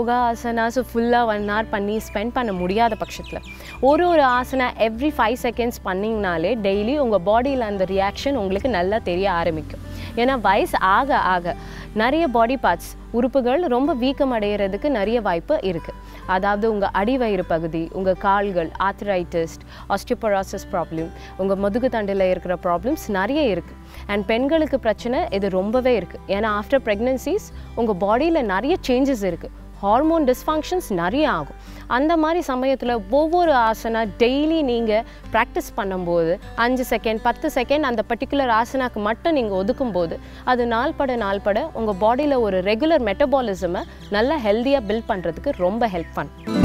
யோகா ஆசனாஸ் ஃபுல்லாக one hour பண்ணி spend பண்ண முடியாத பட்சத்தில் ஒரு ஒரு ஆசனா எவ்ரி ஃபைவ் செகண்ட்ஸ் பண்ணிங்கனாலே டெய்லி உங்கள் பாடியில் அந்த ரியாக்ஷன் உங்களுக்கு நல்லா தெரிய ஆரம்பிக்கும் ஏன்னா வயசு ஆக ஆக நிறைய பாடி பார்ட்ஸ் உறுப்புகள் ரொம்ப வீக்கம் அடைகிறதுக்கு நிறைய வாய்ப்பு இருக்குது அதாவது உங்கள் அடிவயிறு பகுதி உங்கள் கால்கள் ஆத்ரைட்டிஸ்ட் ஆஸ்டியோபராசிஸ் ப்ராப்ளம் உங்கள் முதுகு தண்டில் இருக்கிற ப்ராப்ளம்ஸ் நிறைய இருக்குது அண்ட் பெண்களுக்கு பிரச்சனை இது ரொம்பவே இருக்குது ஏன்னா ஆஃப்டர் ப்ரெக்னென்சிஸ் உங்கள் பாடியில் நிறைய சேஞ்சஸ் இருக்குது ஹார்மோன் டிஸ்ஃபங்க்ஷன்ஸ் நிறைய ஆகும் அந்த மாதிரி சமயத்தில் ஒவ்வொரு ஆசனா டெய்லி நீங்கள் ப்ராக்டிஸ் பண்ணும்போது அஞ்சு செகண்ட் பத்து செகண்ட் அந்த பர்டிகுலர் ஆசனாக்கு மட்டும் நீங்கள் ஒதுக்கும்போது அது நாள்பட நாள்பட உங்கள் பாடியில் ஒரு ரெகுலர் மெட்டபாலிசமை நல்லா ஹெல்த்தியாக பில்ட் பண்ணுறதுக்கு ரொம்ப ஹெல்ப் பண்ணும்